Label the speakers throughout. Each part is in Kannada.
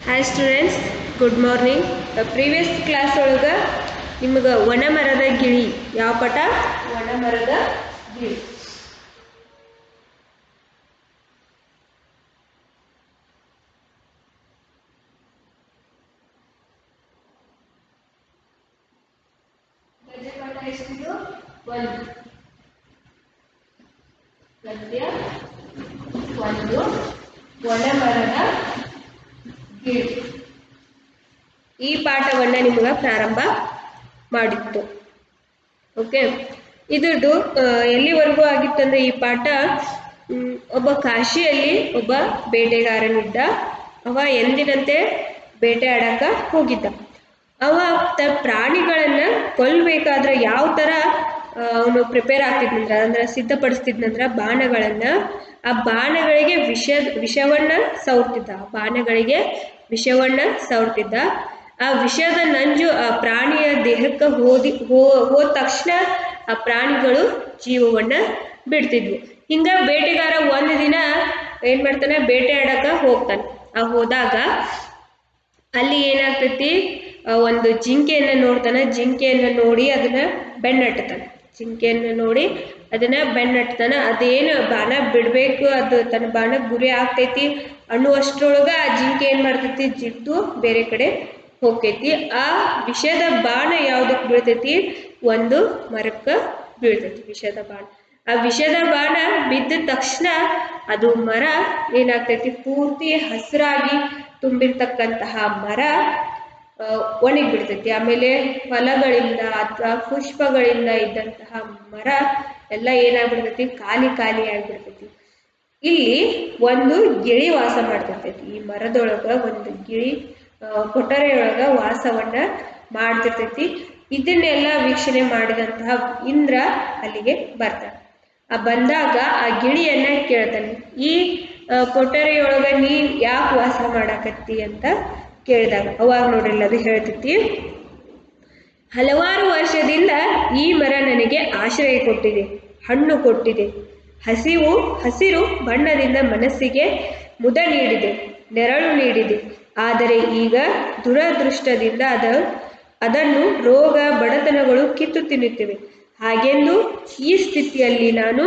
Speaker 1: Hi students good morning previous class ಒಳಗೆ ನಿಮ್ಗೆ ಒಣ ಮರದ ಗಿಳಿ ಯಾವ ಪಟ ಒಣ ಮರದ ಗಿಳಿ ಗದ್ಯ ಪಾಠ ಎಷ್ಟಿದು ಒಂದು ಗದ್ಯ ಒಂದು ಒಣ ಮರದ ಗಿಳಿ ಈ ಪಾಠವನ್ನು ನಿಮ್ಗೆ ಪ್ರಾರಂಭ ಮಾಡಿತ್ತು ಓಕೆ ಇದ್ರದ್ದು ಆ, ಎಲ್ಲಿವರೆಗೂ ಆಗಿತ್ತಂದ್ರೆ ಈ ಪಾಠ ಮ್, ಒಬ್ಬ ಕಾಶಿಯಲ್ಲಿ ಒಬ್ಬ ಬೇಟೆಗಾರನಿದ್ದ ಅವ ಎಂದಿನಂತೆ ಬೇಟೆ ಆಡಕ ಹೋಗಿದ್ದ ಅವ ತ ಪ್ರಾಣಿಗಳನ್ನ ಕೊಲ್ಲಬೇಕಾದ್ರೆ ಯಾವ ಥರ ಅವನು ಪ್ರಿಪೇರ್ ಆಗ್ತಿದ್ನಂದ್ರ ಅಂದ್ರೆ ಸಿದ್ಧಪಡಿಸ್ತಿದ್ನಂದ್ರ ಬಾಣಗಳನ್ನ ಆ ಬಾಣಗಳಿಗೆ ವಿಷ ವಿಷವನ್ನ ಸವರ್ತಿದ್ದ ಆ ಬಾಣಗಳಿಗೆ ವಿಷವನ್ನ ಸವರ್ತಿದ್ದ ಆ ವಿಷದ ನಂಜು ಆ ಪ್ರಾಣಿಯ ದೇಹಕ್ಕೆ ಹೋದಿ ಹೋ ಹೋದ ತಕ್ಷಣ ಆ ಪ್ರಾಣಿಗಳು ಜೀವವನ್ನ ಬಿಡ್ತಿದ್ವು ಹಿಂಗ ಬೇಟೆಗಾರ ಒಂದು ದಿನ ಏನ್ ಮಾಡ್ತಾನೆ ಬೇಟೆ ಆಡಕ ಹೋಗ್ತಾನೆ ಆ ಹೋದಾಗ ಅಲ್ಲಿ ಏನಾಗ್ತೈತಿ ಆ, ಒಂದು ಜಿಂಕೆಯನ್ನ ನೋಡ್ತಾನೆ ಜಿಂಕೆಯನ್ನ ನೋಡಿ ಅದನ್ನ ಬೆನ್ನಟ್ಟತಾನೆ ಜಿಂಕೆಯನ್ನ ನೋಡಿ ಅದನ್ನ ಬೆನ್ನಟ್ತಾನೆ ಅದೇನು ಬಾಣ ಬಿಡಬೇಕು ಅದು ತನ್ನ ಬಾಣ ಗುರಿ ಆಗ್ತೈತಿ ಅನ್ನುವಷ್ಟ್ರೊಳಗ ಆ ಜಿಂಕೆ ಏನ್ ಮಾಡ್ತೈತಿ ಜಿದ್ದು ಬೇರೆ ಕಡೆ ಹೋಗ್ತೈತಿ ಆ ವಿಷದ ಬಾಣ ಯಾವ್ದಕ್ಕೆ ಬೀಳ್ತೈತಿ ಒಂದು ಮರಕ್ಕೆ ಬೀಳ್ತೈತಿ ವಿಷದ ಬಾಣ ಆ ವಿಷದ ಬಾಣ ಬಿದ್ದ ತಕ್ಷಣ ಅದು ಮರ ಏನಾಗ್ತೈತಿ ಪೂರ್ತಿ ಹಸಿರಾಗಿ ತುಂಬಿರ್ತಕ್ಕಂತಹ ಮರ ಆ, ಒಣಗಿ ಬಿಡ್ತೈತಿ ಆಮೇಲೆ ಫಲಗಳಿಂದ ಅಥವಾ ಪುಷ್ಪಗಳಿಂದ ಇದ್ದಂತಹ ಮರ ಎಲ್ಲ ಏನಾಗ್ಬಿಡ್ತೈತಿ ಖಾಲಿ ಖಾಲಿ ಆಗಿಬಿಡ್ತೈತಿ ಇಲ್ಲಿ ಒಂದು ಗಿಳಿ ವಾಸ ಮಾಡ್ತಿರ್ತೈತಿ ಈ ಮರದೊಳಗ ಒಂದು ಗಿಳಿ ಆ, ಕೊಠರೆಯೊಳಗ ವಾಸವನ್ನ ಮಾಡ್ತಿರ್ತೈತಿ ಇದನ್ನೆಲ್ಲ ವೀಕ್ಷಣೆ ಮಾಡಿದಂತಹ ಇಂದ್ರ ಅಲ್ಲಿಗೆ ಬರ್ತಾನೆ ಆ ಬಂದಾಗ ಆ ಗಿಳಿಯನ್ನ ಕೇಳ್ತಾನೆ ಈ ಆ, ಕೊಠರೆಯೊಳಗ ನೀ ಯಾಕೆ ವಾಸ ಮಾಡಾಕತ್ತಿ ಅಂತ ಕೇಳಿದಾಗ ಅವಾಗ ನೋಡ್ರಿ ಅದು ಹೇಳ್ತೈತಿ ಹಲವಾರು ವರ್ಷದಿಂದ ಈ ಮರ ನನಗೆ ಆಶ್ರಯ ಕೊಟ್ಟಿದೆ ಹಣ್ಣು ಕೊಟ್ಟಿದೆ ಹಸಿವು ಹಸಿರು ಬಣ್ಣದಿಂದ ಮನಸ್ಸಿಗೆ ಮುದ ನೀಡಿದೆ ನೆರಳು ನೀಡಿದೆ ಆದರೆ ಈಗ ದುರದೃಷ್ಟದಿಂದ ಅದ ಅದನ್ನು ರೋಗ ಬಡತನಗಳು ಕಿತ್ತು ತಿನ್ನುತ್ತಿವೆ ಹಾಗೆಂದು ಈ ಸ್ಥಿತಿಯಲ್ಲಿ ನಾನು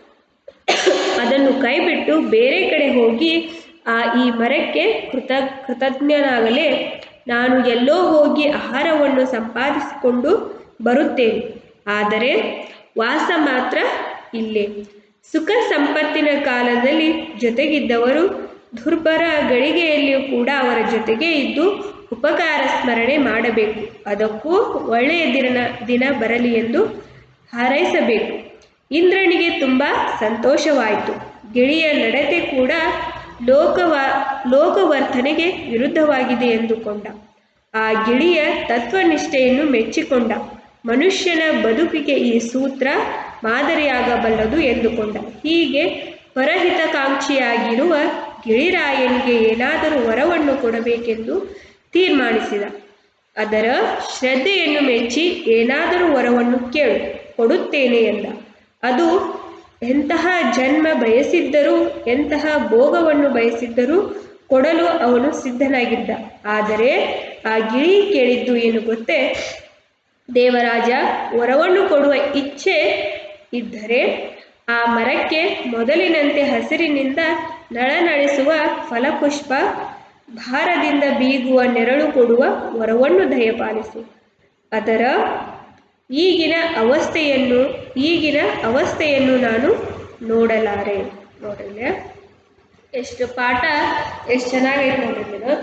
Speaker 1: ಅದನ್ನು ಕೈಬಿಟ್ಟು ಬೇರೆ ಕಡೆ ಹೋಗಿ ಆ ಈ ಮರಕ್ಕೆ ಕೃತ ಕೃತಜ್ಞನಾಗಲೇ ನಾನು ಎಲ್ಲೋ ಹೋಗಿ ಆಹಾರವನ್ನು ಸಂಪಾದಿಸಿಕೊಂಡು ಬರುತ್ತೇನೆ ಆದರೆ ವಾಸ ಮಾತ್ರ ಇಲ್ಲೇ ಸುಖ ಸಂಪತ್ತಿನ ಕಾಲದಲ್ಲಿ ಜೊತೆಗಿದ್ದವರು ದುರ್ಬರ ಗಳಿಗೆಯಲ್ಲಿಯೂ ಕೂಡ ಅವರ ಜೊತೆಗೆ ಇದ್ದು ಉಪಕಾರ ಸ್ಮರಣೆ ಮಾಡಬೇಕು ಅದಕ್ಕೂ ಒಳ್ಳೆಯ ದಿನ ದಿನ ಬರಲಿ ಎಂದು ಹಾರೈಸಬೇಕು ಇಂದ್ರನಿಗೆ ತುಂಬ ಸಂತೋಷವಾಯಿತು ಗಿಳಿಯ ನಡತೆ ಕೂಡ ಲೋಕವ ಲೋಕವರ್ತನೆಗೆ ವಿರುದ್ಧವಾಗಿದೆ ಎಂದುಕೊಂಡ ಆ ಗಿಳಿಯ ತತ್ವನಿಷ್ಠೆಯನ್ನು ಮೆಚ್ಚಿಕೊಂಡ ಮನುಷ್ಯನ ಬದುಕಿಗೆ ಈ ಸೂತ್ರ ಮಾದರಿಯಾಗಬಲ್ಲದು ಎಂದುಕೊಂಡ ಹೀಗೆ ಪರಹಿತಕಾಂಕ್ಷಿಯಾಗಿರುವ ಗಿಳಿರಾಯನಿಗೆ ಏನಾದರೂ ವರವನ್ನು ಕೊಡಬೇಕೆಂದು ತೀರ್ಮಾನಿಸಿದ ಅದರ ಶ್ರದ್ಧೆಯನ್ನು ಮೆಚ್ಚಿ ಏನಾದರೂ ವರವನ್ನು ಕೇಳು ಕೊಡುತ್ತೇನೆ ಎಂದ ಅದು ಎಂತಹ ಜನ್ಮ ಬಯಸಿದ್ದರೂ ಎಂತಹ ಭೋಗವನ್ನು ಬಯಸಿದ್ದರೂ ಕೊಡಲು ಅವನು ಸಿದ್ಧನಾಗಿದ್ದ ಆದರೆ ಆ ಗಿಳಿ ಕೇಳಿದ್ದು ಏನು ಗೊತ್ತೇ ದೇವರಾಜ ವರವನ್ನು ಕೊಡುವ ಇಚ್ಛೆ ಇದ್ದರೆ ಆ ಮರಕ್ಕೆ ಮೊದಲಿನಂತೆ ಹಸಿರಿನಿಂದ ನಳನಳಿಸುವ ಫಲಪುಷ್ಪ ಭಾರದಿಂದ ಬೀಗುವ ನೆರಳು ಕೊಡುವ ವರವನ್ನು ದಯಪಾಲಿಸು ಅದರ ಈಗಿನ ಅವಸ್ಥೆಯನ್ನು ಈಗಿನ ಅವಸ್ಥೆಯನ್ನು ನಾನು ನೋಡಲಾರೆ ನೋಡಿಲ್ಲ ಎಷ್ಟು ಪಾಠ ಎಷ್ಟು ಚೆನ್ನಾಗೈತೆ ನೋಡಿದ್ದೀರ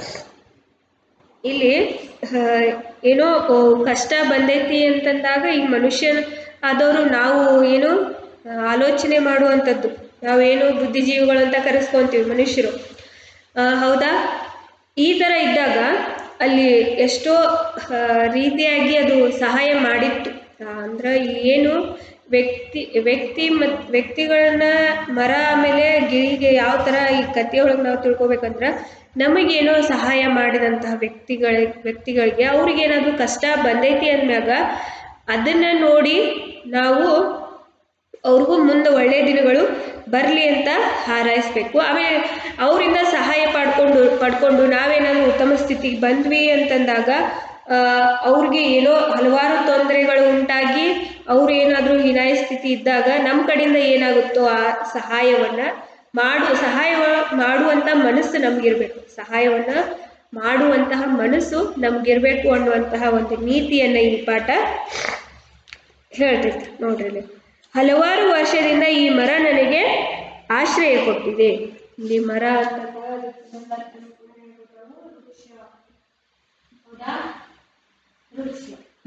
Speaker 1: ಇಲ್ಲಿ ಆ, ಏನೋ ಓ, ಕಷ್ಟ ಬಂದೈತಿ ಅಂತಂದಾಗ ಈಗ ಮನುಷ್ಯನ ಆದವರು ನಾವು ಏನು ಆ, ಆಲೋಚನೆ ಮಾಡುವಂಥದ್ದು ನಾವೇನು ಬುದ್ಧಿಜೀವಿಗಳು ಅಂತ ಕರೆಸ್ಕೊಂತೀವಿ ಮನುಷ್ಯರು ಆ, ಹೌದಾ ಈ ಥರ ಇದ್ದಾಗ ಅಲ್ಲಿ ಎಷ್ಟೋ ಆ, ರೀತಿಯಾಗಿ ಅದು ಸಹಾಯ ಮಾಡಿತ್ತು ಆ, ಅಂದ್ರೆ ಏನು ವ್ಯಕ್ತಿ ವ್ಯಕ್ತಿ ಮತ್ತು ವ್ಯಕ್ತಿಗಳನ್ನ ಮರ ಆಮೇಲೆ ಗಿಳಿಗೆ ಯಾವ ಥರ ಈ ಕಥೆಯೊಳಗೆ ನಾವು ತಿಳ್ಕೊಬೇಕಂದ್ರೆ ನಮಗೇನೋ ಸಹಾಯ ಮಾಡಿದಂತಹ ವ್ಯಕ್ತಿಗಳ ವ್ಯಕ್ತಿಗಳಿಗೆ ಅವ್ರಿಗೇನಾದರೂ ಕಷ್ಟ ಬಂದೈತಿ ಅಂದ್ಮ್ಯಾಗ ಅದನ್ನು ನೋಡಿ ನಾವು ಅವ್ರಿಗೂ ಮುಂದೆ ಒಳ್ಳೆಯ ದಿನಗಳು ಬರಲಿ ಅಂತ ಹಾರೈಸ್ಬೇಕು ಆಮೇಲೆ ಅವರಿಂದ ಸಹಾಯ ಪಡ್ಕೊಂಡು ಪಡ್ಕೊಂಡು ನಾವೇನಾದರೂ ಉತ್ತಮ ಸ್ಥಿತಿಗೆ ಬಂದ್ವಿ ಅಂತಂದಾಗ ಆ, ಅವ್ರಿಗೆ ಏನೋ ಹಲವಾರು ತೊಂದರೆಗಳು ಉಂಟಾಗಿ ಅವ್ರು ಏನಾದರೂ ಹೀನಾಯ ಸ್ಥಿತಿ ಇದ್ದಾಗ ನಮ್ಮ ಕಡೆಯಿಂದ ಏನಾಗುತ್ತೋ ಆ ಸಹಾಯವನ್ನ ಮಾಡು ಸಹಾಯ ಮಾಡುವಂಥ ಮನಸ್ಸು ನಮಗಿರ್ಬೇಕು ಸಹಾಯವನ್ನ ಮಾಡುವಂತಹ ಮನಸ್ಸು ನಮ್ಗಿರ್ಬೇಕು ಅನ್ನುವಂತಹ ಒಂದು ನೀತಿಯನ್ನ ಈ ಪಾಠ ಹೇಳ್ತೈತೆ ನೋಡ್ರಿ ಇಲ್ಲಿ. ಹಲವಾರು ವರ್ಷದಿಂದ ಈ ಮರ ನನಗೆ ಆಶ್ರಯ ಕೊಟ್ಟಿದೆ ಇಲ್ಲಿ ಮರ ಅಂತಂದ್ರೆ ಅದಕ್ಕೆ ಸಂಬಂಧ ವೃಕ್ಷ. ಹೌದಾ? ವೃಕ್ಷ.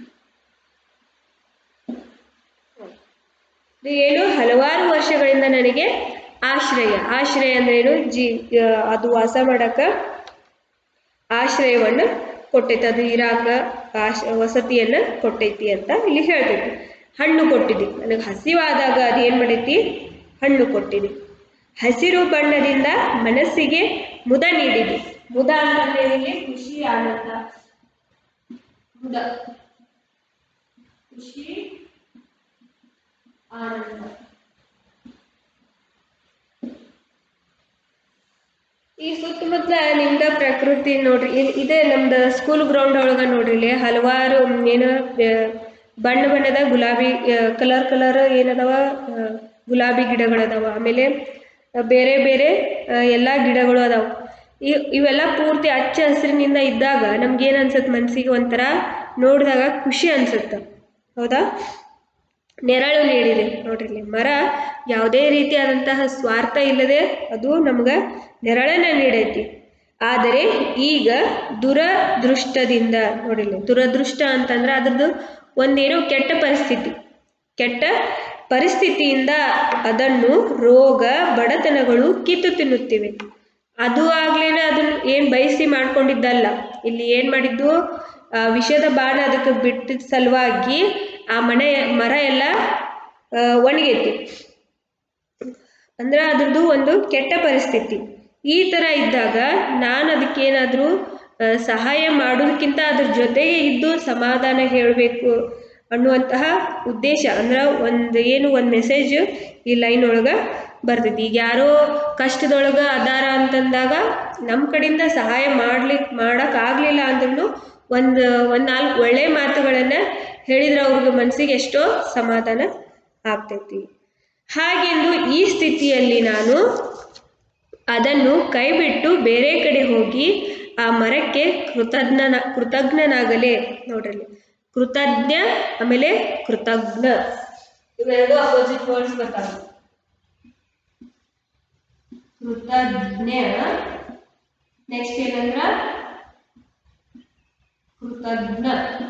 Speaker 1: ಇದು ಏನು ಹಲವಾರು ವರ್ಷಗಳಿಂದ ನನಗೆ ಆಶ್ರಯ ಆಶ್ರಯ ಅಂದ್ರೆ ಏನು ಜೀ ಆ, ಅದು ವಾಸ ಮಾಡಕ ಆಶ್ರಯವನ್ನು ಕೊಟ್ಟೈತಿ ಅದು ಇರಾಕ ಆಶ ವಸತಿಯನ್ನ ಕೊಟ್ಟೈತಿ ಅಂತ ಇಲ್ಲಿ ಹೇಳ್ತೈತಿ ಹಣ್ಣು ಕೊಟ್ಟಿದೆ ನನಗೆ ಹಸಿವಾದಾಗ ಅದು ಏನು ಮಾಡೈತಿ ಹಣ್ಣು ಕೊಟ್ಟಿದೆ ಹಸಿರು ಬಣ್ಣದಿಂದ ಮನಸ್ಸಿಗೆ ಮುದ ನೀಡಿದೆ ಮುದ ಅಂತಂದ್ರೆ ಏನಿದೆ? ಖುಷಿ ಆನಂದ ಮುದ ಖುಷಿ ಆನಂದ ಈ ಸುತ್ತಮುತ್ತಲ ನಿಮ್ದ ಪ್ರಕೃತಿ ನೋಡ್ರಿ ಇದ್- ಇದೇ ನಮ್ದು ಸ್ಕೂಲ್ ಗ್ರೌಂಡ್ ಒಳಗ ನೋಡ್ರಿ ಇಲ್ಲಿ ಹಲವಾರು ಮ್, ಏನು ಆ, ಬಣ್ಣ ಬಣ್ಣದ ಗುಲಾಬಿ ಕಲರ್ ಕಲರ್ ಏನದಾವ ಆ, ಗುಲಾಬಿ ಗಿಡಗಳದಾವ ಆಮೇಲೆ ಆ, ಬೇರೆ ಬೇರೆ ಆ, ಎಲ್ಲಾ ಗಿಡಗಳು ಅದಾವ ಈ ಇವೆಲ್ಲ ಪೂರ್ತಿ ಹಚ್ಚ ಹಸಿರಿನಿಂದ ಇದ್ದಾಗ ನಮ್ಗೆ ಏನ್ ಅನ್ಸತ್ ಮನ್ಸಿಗೆ ಒಂಥರ ನೋಡಿದಾಗ ಖುಷಿ ಅನ್ಸುತ್ತ ಹೌದಾ ನೆರಳು ನೀಡಿದೆ ನೋಡ್ರಿ ಇಲ್ಲಿ ಮರ ಯಾವುದೇ ರೀತಿಯಾದಂತಹ ಸ್ವಾರ್ಥ ಇಲ್ಲದೆ ಅದು ನಮ್ಗೆ ನೆರಳನ್ನ ನೀಡೈತಿ ಆದರೆ ಈಗ ದುರದೃಷ್ಟದಿಂದ ನೋಡಿಲ್ಲ ದುರದೃಷ್ಟ ಅಂತಂದ್ರೆ ಅದ್ರದ್ದು ಒಂದೇನೋ ಕೆಟ್ಟ ಪರಿಸ್ಥಿತಿ ಕೆಟ್ಟ ಪರಿಸ್ಥಿತಿಯಿಂದ ಅದನ್ನು ರೋಗ ಬಡತನಗಳು ಕಿತ್ತು ತಿನ್ನುತ್ತಿವೆ ಅದು ಆಗ್ಲೇನೆ ಅದನ್ನ ಏನ್ ಬಯಸಿ ಮಾಡ್ಕೊಂಡಿದ್ದಲ್ಲ ಇಲ್ಲಿ ಏನ್ ಮಾಡಿದ್ದು ಆ, ವಿಷದ ಬಾಣ ಅದಕ್ಕೆ ಬಿಟ್ಟಿದ ಸಲುವಾಗಿ ಆ ಮನೆ ಮರ ಎಲ್ಲ ಆ, ಒಣಗೈತಿ ಅಂದ್ರೆ ಅದ್ರದ್ದು ಒಂದು ಕೆಟ್ಟ ಪರಿಸ್ಥಿತಿ ಈ ತರ ಇದ್ದಾಗ ನಾನು ಅದಕ್ಕೇನಾದ್ರೂ ಆ, ಸಹಾಯ ಮಾಡೋದಕ್ಕಿಂತ ಅದ್ರ ಜೊತೆಗೆ ಇದ್ದು ಸಮಾಧಾನ ಹೇಳಬೇಕು ಅನ್ನುವಂತಹ ಉದ್ದೇಶ ಅಂದ್ರೆ ಒಂದು ಏನು ಒಂದು ಮೆಸೇಜ್ ಈ ಲೈನ್ ಒಳಗ ಬರ್ತೈತಿ ಈಗ ಯಾರೋ ಕಷ್ಟದೊಳಗ ಅದಾರ ಅಂತಂದಾಗ ನಮ್ಮ ಕಡೆಯಿಂದ ಸಹಾಯ ಮಾಡ್ಲಿಕ್ಕೆ ಮಾಡಕ್ ಆಗ್ಲಿಲ್ಲ ಅಂದ್ರೂ ಒಂದು ಒಂದ್ ನಾಲ್ಕು ಒಳ್ಳೆ ಮಾತುಗಳನ್ನ ಹೇಳಿದ್ರೆ ಅವ್ರಿಗೆ ಮನಸ್ಸಿಗೆ ಎಷ್ಟೋ ಸಮಾಧಾನ ಆಗ್ತೈತಿ ಹಾಗೆಂದು ಈ ಸ್ಥಿತಿಯಲ್ಲಿ ನಾನು ಅದನ್ನು ಕೈಬಿಟ್ಟು ಬೇರೆ ಕಡೆ ಹೋಗಿ ಆ ಮರಕ್ಕೆ ಕೃತಜ್ಞನ ಕೃತಜ್ಞನಾಗಲೇ ನೋಡ್ರಲ್ಲಿ ಕೃತಜ್ಞ ಆಮೇಲೆ ಕೃತಜ್ಞ ಇವೆರಡು ಅಪೋಸಿಟ್ ವರ್ಡ್ಸ್ ಬರ್ತಾವೆ ಕೃತಜ್ಞ ನೆಕ್ಸ್ಟ್ ಏನಂದ್ರ ಕೃತಜ್ಞ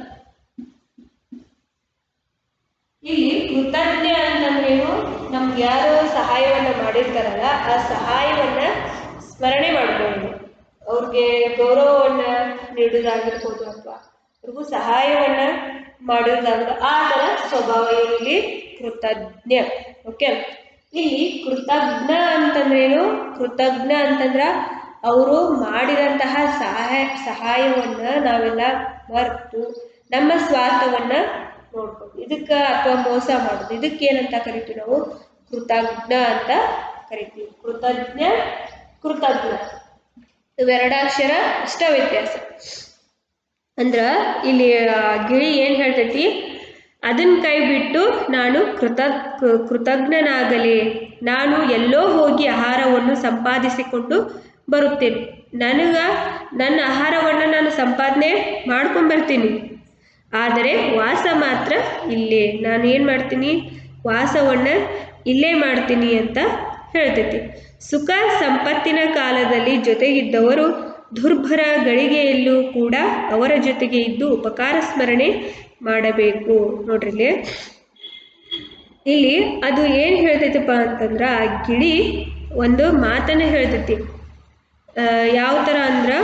Speaker 1: ಇಲ್ಲಿ ಕೃತಜ್ಞ ಅಂತಂದ್ರೇನು ನಮ್ಗೆ ಯಾರು ಸಹಾಯವನ್ನ ಮಾಡಿರ್ತಾರಲ್ಲ ಆ ಸಹಾಯವನ್ನ ಸ್ಮರಣೆ ಮಾಡ್ಕೊಳ್ಳೋದು ಅವ್ರಿಗೆ ಗೌರವವನ್ನ ನೀಡೋದಾಗಿರ್ಬೋದು ಅಥವಾ ಅವ್ರಿಗೂ ಸಹಾಯವನ್ನ ಮಾಡೋದಾಗಿರ್ಬೋದು ಆ ಥರ ಸ್ವಭಾವ ಇಲ್ಲಿ ಕೃತಜ್ಞ ಓಕೆ ಇಲ್ಲಿ ಕೃತಜ್ಞ ಅಂತಂದ್ರೇನು ಕೃತಜ್ಞ ಅಂತಂದ್ರ ಅವರು ಮಾಡಿದಂತಹ ಸಹಾಯ ಸಹಾಯವನ್ನ ನಾವೆಲ್ಲ ಮರೆತು ನಮ್ಮ ಸ್ವಾರ್ಥವನ್ನ ನೋಡ್ಬೋದು ಇದಕ್ಕ ಅಥವಾ ಮೋಸ ಮಾಡೋದು ಇದಕ್ಕೆ ಏನಂತ ಕರಿತೀವಿ ನಾವು ಕೃತಜ್ಞ ಅಂತ ಕರಿತೀವಿ ಕೃತಜ್ಞ ಕೃತಜ್ಞ ಇವೆರಡಾಕ್ಷರ ಅಷ್ಟ ವ್ಯತ್ಯಾಸ ಅಂದ್ರ ಇಲ್ಲಿ ಆ, ಗಿಳಿ ಏನ್ ಹೇಳ್ತೈತಿ ಅದನ್ನ ಕೈ ಬಿಟ್ಟು ನಾನು ಕೃತ ಕೃ- ಕೃತಜ್ಞನಾಗಲಿ ನಾನು ಎಲ್ಲೋ ಹೋಗಿ ಆಹಾರವನ್ನು ಸಂಪಾದಿಸಿಕೊಂಡು ಬರುತ್ತೇನೆ ನನಗ ನನ್ನ ಆಹಾರವನ್ನು ನಾನು ಸಂಪಾದನೆ ಮಾಡ್ಕೊಂಡ್ ಬರ್ತೀನಿ ಆದರೆ ವಾಸ ಮಾತ್ರ ಇಲ್ಲೇ ನಾನು ಏನು ಮಾಡ್ತೀನಿ ವಾಸವನ್ನ ಇಲ್ಲೇ ಮಾಡ್ತೀನಿ ಅಂತ ಹೇಳ್ತೈತಿ ಸುಖ ಸಂಪತ್ತಿನ ಕಾಲದಲ್ಲಿ ಜೊತೆಗಿದ್ದವರು ದುರ್ಭರ ಗಳಿಗೆಯಲ್ಲೂ ಕೂಡ ಅವರ ಜೊತೆಗೆ ಇದ್ದು ಉಪಕಾರ ಸ್ಮರಣೆ ಮಾಡಬೇಕು ನೋಡ್ರಿ ಇಲ್ಲಿ ಇಲ್ಲಿ ಅದು ಏನು ಹೇಳ್ತೈತಪ್ಪ ಅಂತಂದ್ರ ಆ ಗಿಳಿ ಒಂದು ಮಾತನ್ನ ಹೇಳ್ತೈತಿ ಯಾವ ಥರ ಅಂದ್ರೆ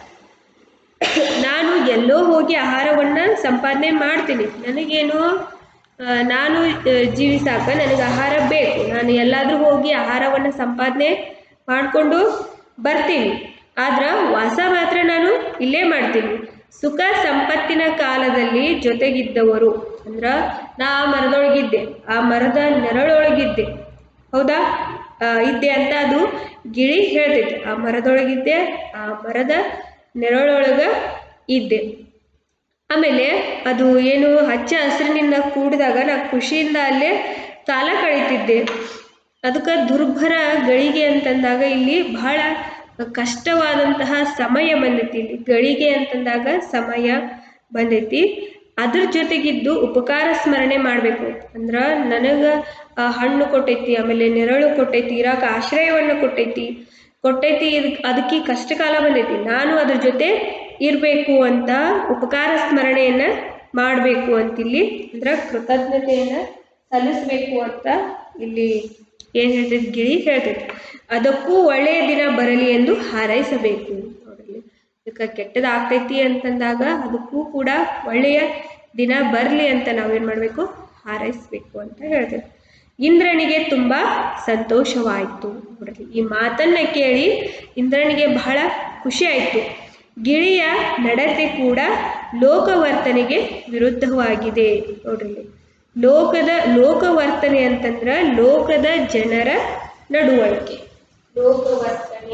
Speaker 1: ನಾನು ಎಲ್ಲೋ ಹೋಗಿ ಆಹಾರವನ್ನ ಸಂಪಾದನೆ ಮಾಡ್ತೀನಿ ನನಗೇನು ಆ, ನಾನು ಆ, ಜೀವಿಸಾಕ ನನಗೆ ಆಹಾರ ಬೇಕು ನಾನು ಎಲ್ಲಾದ್ರೂ ಹೋಗಿ ಆಹಾರವನ್ನ ಸಂಪಾದನೆ ಮಾಡಿಕೊಂಡು ಬರ್ತೀನಿ ಆದ್ರ ವಾಸ ಮಾತ್ರ ನಾನು ಇಲ್ಲೇ ಮಾಡ್ತೀನಿ ಸುಖ ಸಂಪತ್ತಿನ ಕಾಲದಲ್ಲಿ ಜೊತೆಗಿದ್ದವರು ಅಂದ್ರ ನಾ ಆ ಮರದೊಳಗಿದ್ದೆ ಆ ಮರದ ನೆರಳೊಳಗಿದ್ದೆ ಹೌದಾ ಆ, ಇದ್ದೆ ಅಂತ ಅದು ಗಿಳಿ ಹೇಳ್ತೈತಿ ಆ ಮರದೊಳಗಿದ್ದೆ ಆ ಮರದ ನೆರಳೊಳಗ ಇದ್ದೆ ಆಮೇಲೆ ಅದು ಏನು ಹಚ್ಚ ಹಸಿರಿನಿಂದ ಕೂಡಿದಾಗ ನಾ ಖುಷಿಯಿಂದ ಅಲ್ಲೇ ಕಾಲ ಕಳೀತಿದ್ದೆ ಅದಕ್ಕೆ ದುರ್ಭರ ಗಳಿಗೆ ಅಂತಂದಾಗ ಇಲ್ಲಿ ಬಹಳ ಕಷ್ಟವಾದಂತಹ ಸಮಯ ಬಂದೈತಿ ಇಲ್ಲಿ ಗಳಿಗೆ ಅಂತಂದಾಗ ಸಮಯ ಬಂದೈತಿ ಅದ್ರ ಜೊತೆಗಿದ್ದು ಉಪಕಾರ ಸ್ಮರಣೆ ಮಾಡಬೇಕು ಅಂದ್ರೆ ನನಗೆ ಹಣ್ಣು ಕೊಟ್ಟೈತಿ ಆಮೇಲೆ ನೆರಳು ಕೊಟ್ಟೈತಿ ಇರಾಕ ಆಶ್ರಯವನ್ನು ಕೊಟ್ಟೈತಿ ಕೊಟ್ಟೈತಿ ಇದಕ್ ಅದಕ್ಕೆ ಕಷ್ಟ ಕಾಲ ಬಂದೈತಿ ನಾನು ಅದ್ರ ಜೊತೆ ಇರಬೇಕು ಅಂತ ಉಪಕಾರ ಸ್ಮರಣೆಯನ್ನ ಮಾಡಬೇಕು ಅಂತಿಲ್ಲಿ ಅಂದ್ರೆ ಕೃತಜ್ಞತೆಯನ್ನ ಸಲ್ಲಿಸಬೇಕು ಅಂತ ಇಲ್ಲಿ ಏನ್ ಹೇಳ್ತೈತಿ ಗಿಳಿ ಹೇಳ್ತೈತಿ ಅದಕ್ಕೂ ಒಳ್ಳೆಯ ದಿನ ಬರಲಿ ಎಂದು ಹಾರೈಸಬೇಕು ನೋಡ್ರಿ ಇದಕ್ಕೆ ಕೆಟ್ಟದಾಗ್ತೈತಿ ಅಂತಂದಾಗ ಅದಕ್ಕೂ ಕೂಡ ಒಳ್ಳೆಯ ದಿನ ಬರಲಿ ಅಂತ ನಾವೇನ್ ಮಾಡಬೇಕು ಹಾರೈಸಬೇಕು ಅಂತ ಹೇಳ್ತೇವೆ ಇಂದ್ರನಿಗೆ ತುಂಬಾ ಸಂತೋಷವಾಯಿತು ನೋಡ್ರಿ ಈ ಮಾತನ್ನ ಕೇಳಿ ಇಂದ್ರನಿಗೆ ಬಹಳ ಖುಷಿ ಆಯಿತು ಗಿಳಿಯ ನಡತೆ ಕೂಡ ಲೋಕವರ್ತನೆಗೆ ವಿರುದ್ಧವಾಗಿದೆ ನೋಡ್ರಿ ಇಲ್ಲಿ. ಲೋಕದ ಲೋಕವರ್ತನೆ ಅಂತಂದ್ರ ಲೋಕದ ಜನರ ನಡವಳಿಕೆ ಲೋಕವರ್ತನೆ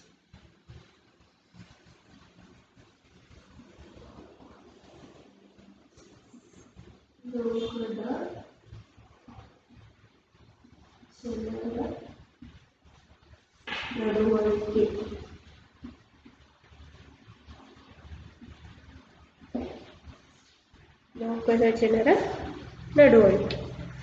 Speaker 1: ಲೋಕದ ಜನರ ನಡವಳಿಕೆ ಲೋಕದ ಜನರ ನಡವಳಿಕೆ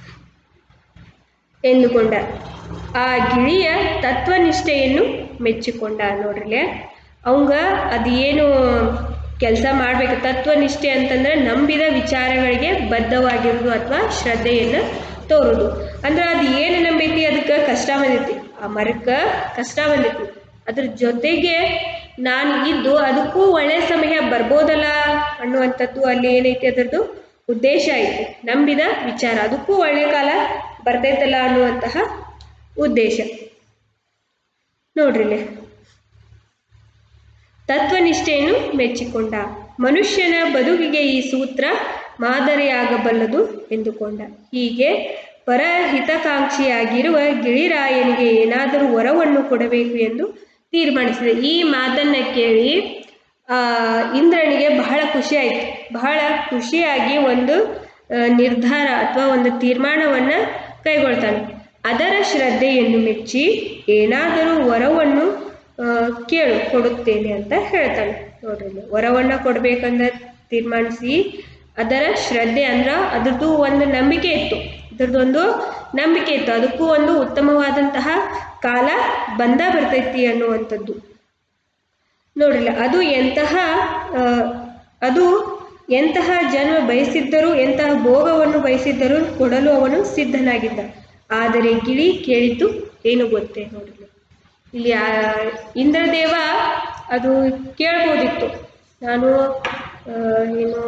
Speaker 1: ಎಂದುಕೊಂಡ ಆ ಗಿಳಿಯ ತತ್ವನಿಷ್ಠೆಯನ್ನು ಮೆಚ್ಚಿಕೊಂಡ ನೋಡ್ರಿಲೆ ಅವಂಗ ಅದು ಏನು ಕೆಲಸ ಮಾಡ್ಬೇಕು ತತ್ವನಿಷ್ಠೆ ಅಂತಂದ್ರೆ ನಂಬಿದ ವಿಚಾರಗಳಿಗೆ ಬದ್ಧವಾಗಿರೋದು ಅಥವಾ ಶ್ರದ್ಧೆಯನ್ನು ತೋರೋದು ಅಂದ್ರೆ ಅದು ಏನು ನಂಬೈತಿ ಅದಕ್ಕೆ ಕಷ್ಟ ಬಂದೈತಿ ಆ ಮರಕ್ಕೆ ಕಷ್ಟ ಬಂದೈತಿ ಅದ್ರ ಜೊತೆಗೆ ನಾನು ಇದ್ದು ಅದಕ್ಕೂ ಒಳ್ಳೆ ಸಮಯ ಬರ್ಬೋದಲ್ಲ ಅನ್ನುವಂಥದ್ದು ಅಲ್ಲಿ ಏನೈತಿ ಅದರದ್ದು ಉದ್ದೇಶ ಐತಿ ನಂಬಿದ ವಿಚಾರ ಅದಕ್ಕೂ ಒಳ್ಳೆ ಕಾಲ ಬರ್ತೈತಲ್ಲ ಅನ್ನುವಂತಹ ಉದ್ದೇಶ ನೋಡ್ರಿಲೆ ತತ್ವನಿಷ್ಠೆಯನ್ನು ಮೆಚ್ಚಿಕೊಂಡ ಮನುಷ್ಯನ ಬದುಕಿಗೆ ಈ ಸೂತ್ರ ಮಾದರಿಯಾಗಬಲ್ಲದು ಎಂದುಕೊಂಡ ಹೀಗೆ ಪರಹಿತಕಾಂಕ್ಷಿಯಾಗಿರುವ ಗಿಳಿರಾಯನಿಗೆ ಏನಾದರೂ ವರವನ್ನು ಕೊಡಬೇಕು ಎಂದು ತೀರ್ಮಾನಿಸಿದೆ ಈ ಮಾತನ್ನ ಕೇಳಿ ಆ ಇಂದ್ರನಿಗೆ ಬಹಳ ಖುಷಿ ಆಯಿತು ಬಹಳ ಖುಷಿಯಾಗಿ ಒಂದು ಆ, ನಿರ್ಧಾರ ಅಥವಾ ಒಂದು ತೀರ್ಮಾನವನ್ನ ಕೈಗೊಳ್ತಾನೆ ಅದರ ಶ್ರದ್ಧೆಯನ್ನು ಮೆಚ್ಚಿ ಏನಾದರೂ ವರವನ್ನು ಆ, ಕೇಳು ಕೊಡುತ್ತೇನೆ ಅಂತ ಹೇಳ್ತಾನೆ ನೋಡ್ರಿ ಇಲ್ಲಿ. ವರವನ್ನ ಕೊಡ್ಬೇಕಂತ ತೀರ್ಮಾನಿಸಿ ಅದರ ಶ್ರದ್ಧೆ ಅಂದ್ರ ಅದ್ರದ್ದು ಒಂದು ನಂಬಿಕೆ ಇತ್ತು ಇದ್ರದ್ದೊಂದು ನಂಬಿಕೆ ಇತ್ತು ಅದಕ್ಕೂ ಒಂದು ಉತ್ತಮವಾದಂತಹ ಕಾಲ ಬಂದ ಬರ್ತೈತಿ ಅನ್ನುವಂಥದ್ದು ನೋಡ್ರಿಲ್ಲ ಅದು ಎಂತಹ ಆ, ಅದು ಎಂತಹ ಜನ್ಮ ಬಯಸಿದ್ದರೂ ಎಂತಹ ಭೋಗವನ್ನು ಬಯಸಿದ್ದರೂ ಕೊಡಲು ಅವನು ಸಿದ್ಧನಾಗಿದ್ದ ಆದರೆ ಗಿಳಿ ಕೇಳಿದ್ದು ಏನು ಗೊತ್ತೇ ನೋಡ್ರಿ ಇಲ್ಲಿ ಆ ಇಂದ್ರದೇವ ಅದು ಕೇಳ್ಬೋದಿತ್ತು ನಾನು ಆ, ಏನು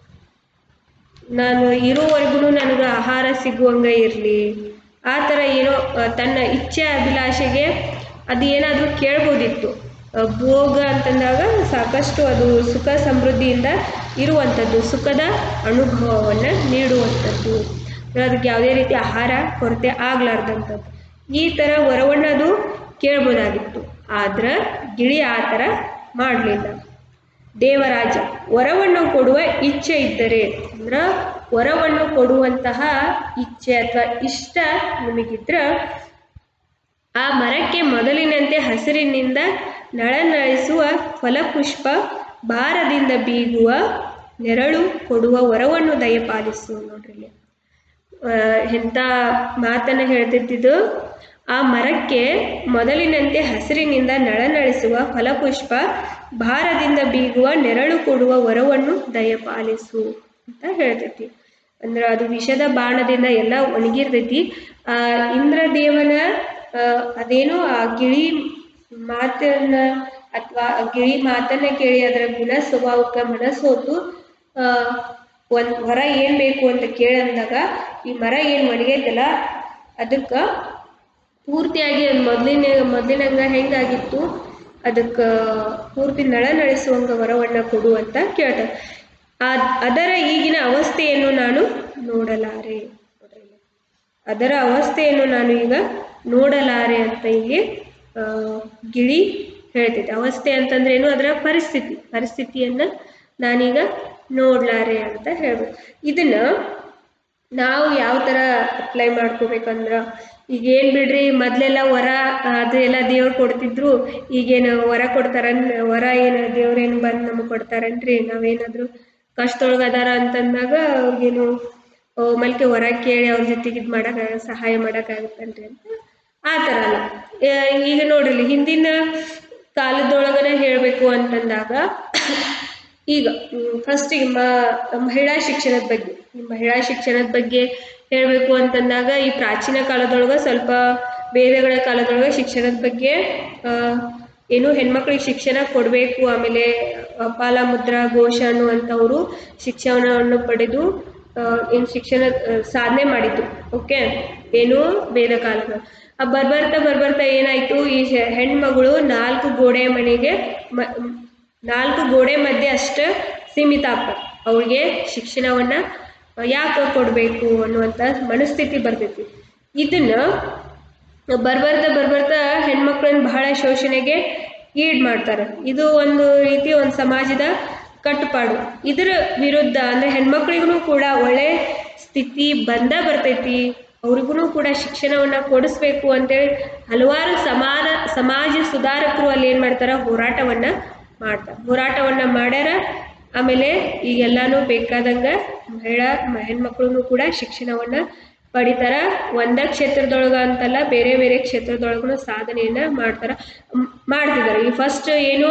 Speaker 1: ನಾನು ಇರೋವರೆಗೂ ನನಗೆ ಆಹಾರ ಸಿಗುವಂಗೆ ಇರಲಿ ಆ ಥರ ಏನೋ ಆ, ತನ್ನ ಇಚ್ಛೆ ಅಭಿಲಾಷೆಗೆ ಅದು ಏನಾದರೂ ಕೇಳ್ಬೋದಿತ್ತು ಆ, ಭೋಗ ಅಂತಂದಾಗ ಸಾಕಷ್ಟು ಅದು ಸುಖ ಸಮೃದ್ಧಿಯಿಂದ ಇರುವಂಥದ್ದು ಸುಖದ ಅನುಭವವನ್ನು ನೀಡುವಂಥದ್ದು ಅದಕ್ಕೆ ಯಾವುದೇ ರೀತಿ ಆಹಾರ ಕೊರತೆ ಆಗ್ಲಾರ್ದಂಥದ್ದು ಈ ಥರ ವರವನ್ನು ಅದು ಕೇಳ್ಬೋದಾಗಿತ್ತು ಆದ್ರೆ ಗಿಳಿ ಆ ಥರ ಮಾಡಲಿಲ್ಲ ದೇವರಾಜ ವರವನ್ನು ಕೊಡುವ ಇಚ್ಛೆ ಇದ್ದರೆ ಅಂದ್ರೆ ವರವನ್ನು ಕೊಡುವಂತಹ ಇಚ್ಛೆ ಅಥವಾ ಇಷ್ಟ ನಿಮಗಿದ್ರ ಆ ಮರಕ್ಕೆ ಮೊದಲಿನಂತೆ ಹಸಿರಿನಿಂದ ನಳನಳಿಸುವ ಫಲಪುಷ್ಪ ಭಾರದಿಂದ ಬೀಗುವ ನೆರಳು ಕೊಡುವ ವರವನ್ನು ದಯಪಾಲಿಸು ನೋಡ್ರಿ ಇಲ್ಲಿ. ಆ, ಎಂಥ ಮಾತನ್ನು ಹೇಳ್ತಿದ್ದಿದ್ದು ಆ ಮರಕ್ಕೆ ಮೊದಲಿನಂತೆ ಹಸಿರಿನಿಂದ ನಳನಳಿಸುವ ಫಲಪುಷ್ಪ ಭಾರದಿಂದ ಬೀಗುವ ನೆರಳು ಕೊಡುವ ವರವನ್ನು ದಯಪಾಲಿಸು ಅಂತ ಹೇಳ್ತೈತಿ ಅಂದ್ರೆ ಅದು ವಿಷದ ಬಾಣದಿಂದ ಎಲ್ಲ ಒಣಗಿರ್ತೈತಿ ಆ ಇಂದ್ರದೇವನ ಆ, ಅದೇನೋ ಆ ಗಿಳಿ ಮಾತನ್ನ ಅಥವಾ ಆ ಗಿಳಿ ಮಾತನ್ನ ಕೇಳಿ ಅದರ ಗುಣ ಸ್ವಭಾವಕ್ಕೆ ಮನಸ್ಸೋತು ಆ, ಒಂದ್ ವರ ಏನ್ ಬೇಕು ಅಂತ ಕೇಳಂದಾಗ ಈ ಮರ ಏನ್ ಒಣಗೈತಲ್ಲ ಅದಕ್ಕೆ ಪೂರ್ತಿಯಾಗಿ ಅದು ಮೊದಲಿನ ಮೊದಲಿನಂಗ ಹೆಂಗಾಗಿತ್ತು ಅದಕ್ಕೆ ಪೂರ್ತಿ ನಳ ನಡೆಸುವಂಗ ವರವನ್ನ ಕೊಡು ಅಂತ ಕೇಳ್ತಾರೆ ಆ ಅದರ ಈಗಿನ ಅವಸ್ಥೆಯನ್ನು ನಾನು ನೋಡಲಾರೆ ಅದರ ಅವಸ್ಥೆಯನ್ನು ನಾನು ಈಗ ನೋಡಲಾರೆ ಅಂತ ಇಲ್ಲಿ ಆ, ಗಿಳಿ ಹೇಳ್ತೈತೆ ಅವಸ್ಥೆ ಅಂತಂದ್ರೇನು ಅದರ ಪರಿಸ್ಥಿತಿ ಪರಿಸ್ಥಿತಿಯನ್ನ ನಾನೀಗ ನೋಡ್ಲಾರೆ ಅಂತ ಹೇಳ್ಬೇಕು ಇದನ್ನ ನಾವು ಯಾವ ಥರ ಅಪ್ಲೈ ಮಾಡ್ಕೋಬೇಕಂದ್ರ ಈಗ ಏನು ಬಿಡ್ರಿ ಮೊದಲೆಲ್ಲ ವರ ಅದು ಎಲ್ಲ ದೇವ್ರು ಕೊಡ್ತಿದ್ರು ಈಗೇನು ವರ ಕೊಡ್ತಾರನ್ ವರ ಏನು ದೇವ್ರೇನು ಬಂದು ನಮಗೆ ಕೊಡ್ತಾರನ್ರಿ ನಾವೇನಾದರೂ ಕಷ್ಟದೊಳಗೆ ಅದಾರ ಅಂತಂದಾಗ ಅವ್ರಿಗೇನು ಮಲ್ಕೆ ವರ ಕೇಳಿ ಅವ್ರ ಜೊತೆಗೆ ಇದು ಮಾಡೋಕೆ ಸಹಾಯ ಮಾಡೋಕ್ಕಾಗುತ್ತನ್ರಿ ಅಂತ ಆ ಥರ ಅಲ್ಲ ಆ, ಈಗ ನೋಡ್ರಿ ಹಿಂದಿನ ಕಾಲದೊಳಗನೆ ಹೇಳಬೇಕು ಅಂತಂದಾಗ ಈಗ ಫಸ್ಟಿಗೆ ಮ ಮಹಿಳಾ ಶಿಕ್ಷಣದ ಬಗ್ಗೆ ಈ ಮಹಿಳಾ ಶಿಕ್ಷಣದ ಬಗ್ಗೆ ಹೇಳಬೇಕು ಅಂತಂದಾಗ ಈ ಪ್ರಾಚೀನ ಕಾಲದೊಳಗೆ ಸ್ವಲ್ಪ ವೇದಗಳ ಕಾಲದೊಳಗೆ ಶಿಕ್ಷಣದ ಬಗ್ಗೆ ಆ, ಏನು ಹೆಣ್ಮಕ್ಳಿಗೆ ಶಿಕ್ಷಣ ಕೊಡಬೇಕು ಆಮೇಲೆ ಅಪಾಲ ಮುದ್ರಾ ಘೋಷ ಅನ್ನುವಂಥವರು ಶಿಕ್ಷಣವನ್ನು ಪಡೆದು ಏನು ಶಿಕ್ಷಣ ಆ, ಸಾಧನೆ ಮಾಡಿದ್ರು ಓಕೆ ಏನು ವೇದ ಕಾಲದ ಬರ್ಬರ್ತಾ ಬರ್ಬರ್ತಾ ಏನಾಯ್ತು ಈ ಹೆ- ಹೆಣ್ಮಗಳು ನಾಲ್ಕು ಗೋಡೆ ಮನೆಗೆ ಮ- ನಾಲ್ಕು ಗೋಡೆ ಮಧ್ಯೆ ಅಷ್ಟೇ ಸೀಮಿತ ಆಗ್ತದೆ ಅವಳಿಗೆ ಶಿಕ್ಷಣವನ್ನ ಯಾಕೆ ಕೊಡಬೇಕು ಅನ್ನುವಂಥ ಮನಸ್ಥಿತಿ ಬರ್ತೈತಿ ಇದನ್ನ ಬರ್ಬರ್ತಾ ಬರ್ಬರ್ತಾ ಹೆಣ್ಮಕ್ಳನ್ನ ಬಹಳ ಶೋಷಣೆಗೆ ಈಡ್ ಮಾಡ್ತಾರೆ ಇದು ಒಂದು ರೀತಿ ಒಂದು ಸಮಾಜದ ಕಟ್ಟುಪಾಡು ಇದರ ವಿರುದ್ಧ ಅಂದ್ರೆ ಹೆಣ್ಮಕ್ಳಿಗೂ ಕೂಡ ಒಳ್ಳೆ ಸ್ಥಿತಿ ಬಂದ ಬರ್ತೈತಿ ಅವ್ರಿಗೂ ಕೂಡ ಶಿಕ್ಷಣವನ್ನ ಕೊಡಿಸ್ಬೇಕು ಅಂತೇಳಿ ಹಲವಾರು ಸಮಾನ ಸಮಾಜ ಸುಧಾರಕರು ಅಲ್ಲಿ ಏನು ಮಾಡ್ತಾರ ಹೋರಾಟವನ್ನ ಮಾಡ್ತಾರೆ ಹೋರಾಟವನ್ನ ಮಾಡ್ಯಾರ ಆಮೇಲೆ ಈಗೆಲ್ಲಾನು ಬೇಕಾದಂಗ ಮಹಿಳಾ ಹೆಣ್ಮಕ್ಳು ಕೂಡ ಶಿಕ್ಷಣವನ್ನ ಪಡಿತಾರ ಒಂದ ಕ್ಷೇತ್ರದೊಳಗ ಅಂತಲ್ಲ ಬೇರೆ ಬೇರೆ ಕ್ಷೇತ್ರದೊಳಗೂ ಸಾಧನೆಯನ್ನ ಮಾಡ್ತಾರ ಮ್- ಮಾಡ್ತಿದ್ದಾರೆ ಈ ಫಸ್ಟ್ ಏನು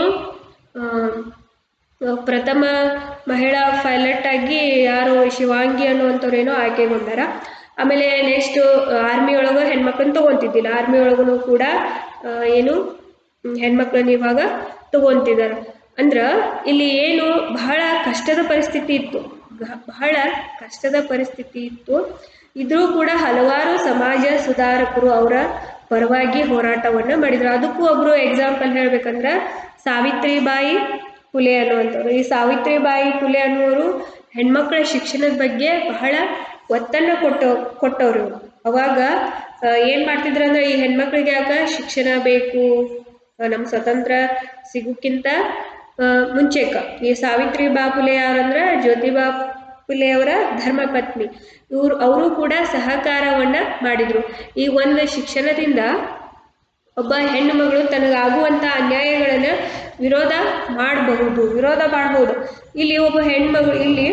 Speaker 1: ಆ, ಪ್ರಥಮ ಮಹಿಳಾ ಪೈಲಟ್ ಆಗಿ ಯಾರು ಶಿವಾಂಗಿ ಅನ್ನುವಂಥವ್ರು ಏನೋ ಆಯ್ಕೆಗೊಂಡಾರ ಆಮೇಲೆ ನೆಕ್ಸ್ಟ್ ಆರ್ಮಿ ಒಳಗೆ ಹೆಣ್ಮಕ್ಳನ್ನ ತಗೊಂತಿದ್ದಿಲ್ಲ ಆರ್ಮಿ ಒಳಗೂ ಕೂಡ ಆ, ಏನು ಹ್ಮ್, ಹೆಣ್ಮಕ್ಳನ್ನ ಇವಾಗ ತಗೊಂತಿದ್ದಾರೆ ಅಂದ್ರ ಇಲ್ಲಿ ಏನು ಬಹಳ ಕಷ್ಟದ ಪರಿಸ್ಥಿತಿ ಇತ್ತು ಗ- ಬಹಳ ಕಷ್ಟದ ಪರಿಸ್ಥಿತಿ ಇತ್ತು ಇದ್ರೂ ಕೂಡ ಹಲವಾರು ಸಮಾಜ ಸುಧಾರಕರು ಅವರ ಪರವಾಗಿ ಹೋರಾಟವನ್ನ ಮಾಡಿದ್ರು ಅದಕ್ಕೂ ಒಬ್ರು ಎಕ್ಸಾಂಪಲ್ ಹೇಳ್ಬೇಕಂದ್ರ ಸಾವಿತ್ರಿಬಾಯಿ ಫುಲೆ ಅನ್ನುವಂಥವ್ರು ಈ ಸಾವಿತ್ರಿಬಾಯಿ ಫುಲೆ ಅನ್ನುವರು ಹೆಣ್ಮಕ್ಳ ಶಿಕ್ಷಣದ ಬಗ್ಗೆ ಬಹಳ ಒತ್ತನ್ನ ಕೊಟ್ಟು ಕೊಟ್ಟವ್ರು ಇವ್ರು. ಅವಾಗ ಆ, ಏನ್ ಮಾಡ್ತಿದ್ರು ಅಂದ್ರೆ ಈ ಹೆಣ್ಮಕ್ಳಿಗೆ ಯಾಕ ಶಿಕ್ಷಣ ಬೇಕು ನಮ್ಮ ಸ್ವತಂತ್ರ ಸಿಗೋಕ್ಕಿಂತ ಆ, ಮುಂಚೆಕ ಈ ಸಾವಿತ್ರಿ ಬಾ ಫುಲೆ ಯಾರಂದ್ರ ಜ್ಯೋತಿಬಾ ಫುಲೆ ಅವರ ಧರ್ಮಪತ್ನಿ ಇವ್ರು ಅವರು ಕೂಡ ಸಹಕಾರವನ್ನ ಮಾಡಿದ್ರು ಈ ಒಂದು ಶಿಕ್ಷಣದಿಂದ ಒಬ್ಬ ಹೆಣ್ಣು ಮಗಳು ತನಗಾಗುವಂಥ ಅನ್ಯಾಯಗಳನ್ನ ವಿರೋಧ ಮಾಡಬಹುದು ವಿರೋಧ ಮಾಡಬಹುದು ಇಲ್ಲಿ ಒಬ್ಬ ಹೆಣ್ಮಗಳು ಇಲ್ಲಿ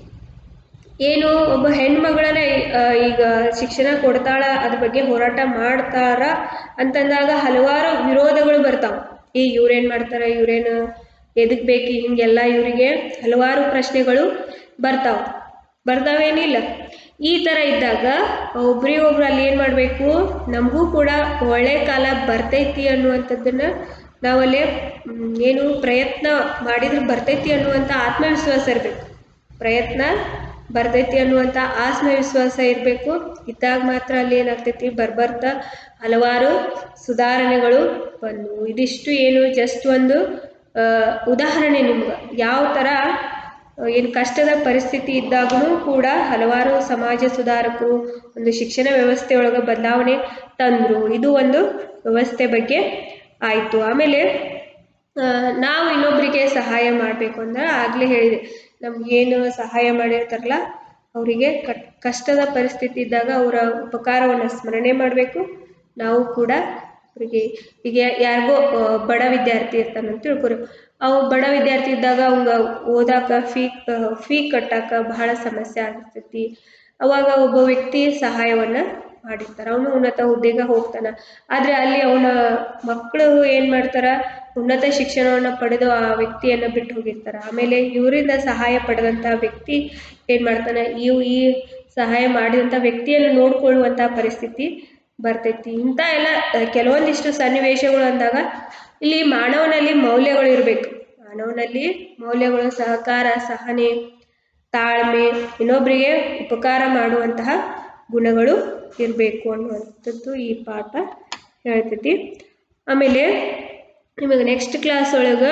Speaker 1: ಏನು ಒಬ್ಬ ಹೆಣ್ಮಗಳನ್ನ ಆ, ಈಗ ಶಿಕ್ಷಣ ಕೊಡ್ತಾಳ ಅದ್ರ ಬಗ್ಗೆ ಹೋರಾಟ ಮಾಡ್ತಾರ ಅಂತಂದಾಗ ಹಲವಾರು ವಿರೋಧಗಳು ಬರ್ತಾವ ಈ ಇವ್ರೇನ್ ಮಾಡ್ತಾರ ಇವ್ರೇನು ಎದಕ್ ಬೇಕು ಹಿಂಗೆಲ್ಲ ಇವರಿಗೆ ಹಲವಾರು ಪ್ರಶ್ನೆಗಳು ಬರ್ತಾವ ಬರ್ತಾವೇನಿಲ್ಲ ಈ ಥರ ಇದ್ದಾಗ ಒಬ್ರಿಗೊಬ್ರು ಅಲ್ಲಿ ಏನು ಮಾಡಬೇಕು ನಮಗೂ ಕೂಡ ಒಳ್ಳೆ ಕಾಲ ಬರ್ತೈತಿ ಅನ್ನುವಂಥದ್ದನ್ನ ನಾವಲ್ಲೇ ಮ್, ಏನು ಪ್ರಯತ್ನ ಮಾಡಿದ್ರೆ ಬರ್ತೈತಿ ಅನ್ನುವಂಥ ಆತ್ಮವಿಶ್ವಾಸ ಇರಬೇಕು ಪ್ರಯತ್ನ ಬರ್ತೈತಿ ಅನ್ನುವಂಥ ಆತ್ಮವಿಶ್ವಾಸ ಇರಬೇಕು ಇದ್ದಾಗ ಮಾತ್ರ ಅಲ್ಲಿ ಏನಾಗ್ತೈತಿ ಬರ್ಬರ್ತಾ ಹಲವಾರು ಸುಧಾರಣೆಗಳು ಬಂದವು ಇದಿಷ್ಟು ಏನು ಜಸ್ಟ್ ಒಂದು ಆ, ಉದಾಹರಣೆ ನಿಮ್ಗೆ ಯಾವ ಥರ ಏನು ಕಷ್ಟದ ಪರಿಸ್ಥಿತಿ ಇದ್ದಾಗೂ ಕೂಡ ಹಲವಾರು ಸಮಾಜ ಸುಧಾರಕರು ಒಂದು ಶಿಕ್ಷಣ ವ್ಯವಸ್ಥೆ ಒಳಗೆ ಬದಲಾವಣೆ ತಂದರು ಇದು ಒಂದು ವ್ಯವಸ್ಥೆ ಬಗ್ಗೆ ಆಯಿತು ಆಮೇಲೆ ಆ, ನಾವು ಇನ್ನೊಬ್ಬರಿಗೆ ಸಹಾಯ ಮಾಡಬೇಕು ಅಂದ್ರೆ ಆಗಲೇ ಹೇಳಿದೆ ನಮ್ಗೇನು ಸಹಾಯ ಮಾಡಿರ್ತಾರಲ್ಲ ಅವರಿಗೆ ಕಟ್ ಕಷ್ಟದ ಪರಿಸ್ಥಿತಿ ಇದ್ದಾಗ ಅವರ ಉಪಕಾರವನ್ನು ಸ್ಮರಣೆ ಮಾಡಬೇಕು ನಾವು ಕೂಡ ಅವರಿಗೆ ಈಗ ಯಾರಿಗೋ ಆ, ಬಡ ವಿದ್ಯಾರ್ಥಿ ಇರ್ತಾನಂತ ತಿಳ್ಕೊರಿ ಅವು ಬಡ ವಿದ್ಯಾರ್ಥಿ ಇದ್ದಾಗ ಅವಂಗ ಓದಾಕ ಫೀ ಫೀ ಕಟ್ಟಾಕ ಬಹಳ ಸಮಸ್ಯೆ ಆಗಿರ್ತೈತಿ ಅವಾಗ ಒಬ್ಬ ವ್ಯಕ್ತಿ ಸಹಾಯವನ್ನ ಮಾಡಿರ್ತಾರ ಅವನು ಉನ್ನತ ಹುದ್ದೆಗೆ ಹೋಗ್ತಾನ ಆದ್ರೆ ಅಲ್ಲಿ ಅವನ ಮಕ್ಕಳು ಏನ್ ಮಾಡ್ತಾರ ಉನ್ನತ ಶಿಕ್ಷಣವನ್ನ ಪಡೆದು ಆ ವ್ಯಕ್ತಿಯನ್ನ ಬಿಟ್ಟು ಹೋಗಿರ್ತಾರ ಆಮೇಲೆ ಇವರಿಂದ ಸಹಾಯ ಪಡೆದಂತ ವ್ಯಕ್ತಿ ಏನ್ ಮಾಡ್ತಾನ ಇವು ಈ ಸಹಾಯ ಮಾಡಿದಂತ ವ್ಯಕ್ತಿಯನ್ನು ನೋಡ್ಕೊಳ್ಳುವಂತ ಪರಿಸ್ಥಿತಿ ಬರ್ತೈತಿ ಇಂಥ ಎಲ್ಲ ಆ, ಕೆಲವೊಂದಿಷ್ಟು ಸನ್ನಿವೇಶಗಳು ಅಂದಾಗ ಇಲ್ಲಿ ಮಾನವನಲ್ಲಿ ಮೌಲ್ಯಗಳು ಇರಬೇಕು ಮಾನವನಲ್ಲಿ ಮೌಲ್ಯಗಳು ಸಹಕಾರ ಸಹನೆ ತಾಳ್ಮೆ ಇನ್ನೊಬ್ಬರಿಗೆ ಉಪಕಾರ ಮಾಡುವಂತಹ ಗುಣಗಳು ಇರಬೇಕು ಅನ್ನುವಂಥದ್ದು ಈ ಪಾಠ ಹೇಳ್ತೈತಿ ಆಮೇಲೆ ನಿಮಗೆ ನೆಕ್ಸ್ಟ್ ಕ್ಲಾಸ್ ಒಳಗೆ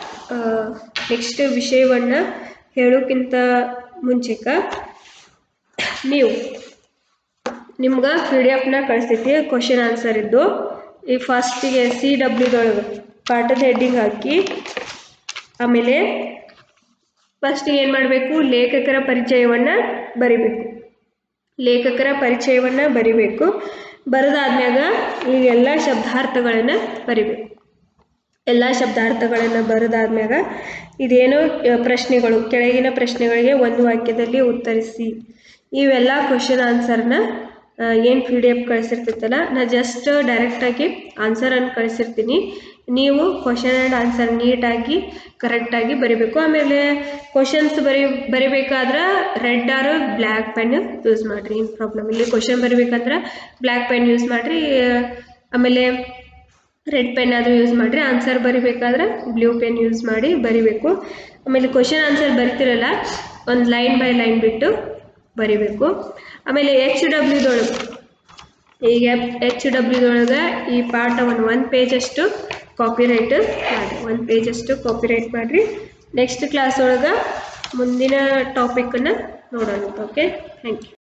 Speaker 1: ನೆಕ್ಸ್ಟ್ ವಿಷಯವನ್ನು ಹೇಳೋಕ್ಕಿಂತ ಮುಂಚೆಕ ನೀವು ನಿಮ್ಗೆ ಪಿ ಡಿ ಎಫ್ನ ಕಳಿಸ್ತೈತಿ ಕ್ವಶನ್ ಆನ್ಸರ್ ಇದ್ದು ಈ ಫಸ್ಟಿಗೆ ಸಿ ಡಬ್ಲ್ಯೂದೊಳಗೆ ಪಾಠದ ಹೆಡ್ಡಿಂಗ್ ಹಾಕಿ ಆಮೇಲೆ ಫಸ್ಟಿಗೆ ಏನು ಮಾಡಬೇಕು ಲೇಖಕರ ಪರಿಚಯವನ್ನು ಬರಿಬೇಕು ಲೇಖಕರ ಪರಿಚಯವನ್ನು ಬರಿಬೇಕು ಬರೆದಾದ್ಮ್ಯಾಗ ಈ ಎಲ್ಲ ಶಬ್ದಾರ್ಥಗಳನ್ನು ಬರಿಬೇಕು ಎಲ್ಲ ಶಬ್ದಾರ್ಥಗಳನ್ನು ಬರೆದಾದ್ಮ್ಯಾಗ ಇದೇನು ಅ, ಪ್ರಶ್ನೆಗಳು ಕೆಳಗಿನ ಪ್ರಶ್ನೆಗಳಿಗೆ ಒಂದು ವಾಕ್ಯದಲ್ಲಿ ಉತ್ತರಿಸಿ ಇವೆಲ್ಲ ಕ್ವಶನ್ ಆನ್ಸರ್ನ ಏನು ಪಿ ಡಿ ಎಫ್ ಕಳಿಸಿರ್ತೈತಲ್ಲ ನಾ ಜಸ್ಟ್ ಡೈರೆಕ್ಟಾಗಿ ಆನ್ಸರನ್ನು ಕಳಿಸಿರ್ತೀನಿ ನೀವು ಕ್ವಶನ್ ಆ್ಯಂಡ್ ಆನ್ಸರ್ ನೀಟಾಗಿ ಕರೆಕ್ಟಾಗಿ ಬರಿಬೇಕು ಆಮೇಲೆ ಕ್ವಶನ್ಸ್ ಬರಿ ಬರಿಬೇಕಾದ್ರೆ red or black pen use ಮಾಡಿರಿ ಏನು ಪ್ರಾಬ್ಲಮ್ ಇಲ್ಲಿ ಕ್ವಶನ್ ಬರಿಬೇಕಂದ್ರೆ ಬ್ಲ್ಯಾಕ್ ಪೆನ್ ಯೂಸ್ ಮಾಡಿರಿ ಆಮೇಲೆ ರೆಡ್ ಪೆನ್ ಆದರೂ ಯೂಸ್ ಮಾಡಿರಿ ಆನ್ಸರ್ ಬರಿಬೇಕಾದ್ರೆ ಬ್ಲೂ ಪೆನ್ ಯೂಸ್ ಮಾಡಿ ಬರಿಬೇಕು ಆಮೇಲೆ ಕ್ವಶನ್ ಆನ್ಸರ್ ಬರಿತಿರಲ್ಲ ಒಂದು ಲೈನ್ ಬೈ ಲೈನ್ ಬಿಟ್ಟು ಬರಿಬೇಕು ಆಮೇಲೆ ಎಚ್ ಡಬ್ಲ್ಯೂದೊಳಗೆ ಈಗ ಎಚ್ ಡಬ್ಲ್ಯೂದೊಳಗೆ ಈ ಪಾಠವನ್ನು ಒಂದು ಪೇಜಷ್ಟು ಕಾಪಿರೈಟ್ ಮಾಡಿ ಒಂದು ಪೇಜಷ್ಟು ಕಾಪಿರೈಟ್ ಮಾಡಿರಿ ನೆಕ್ಸ್ಟ್ ಕ್ಲಾಸ್ ಒಳಗೆ ಮುಂದಿನ ಟಾಪಿಕನ್ನು ನೋಡೋಣ ಓಕೆ ಥ್ಯಾಂಕ್ ಯು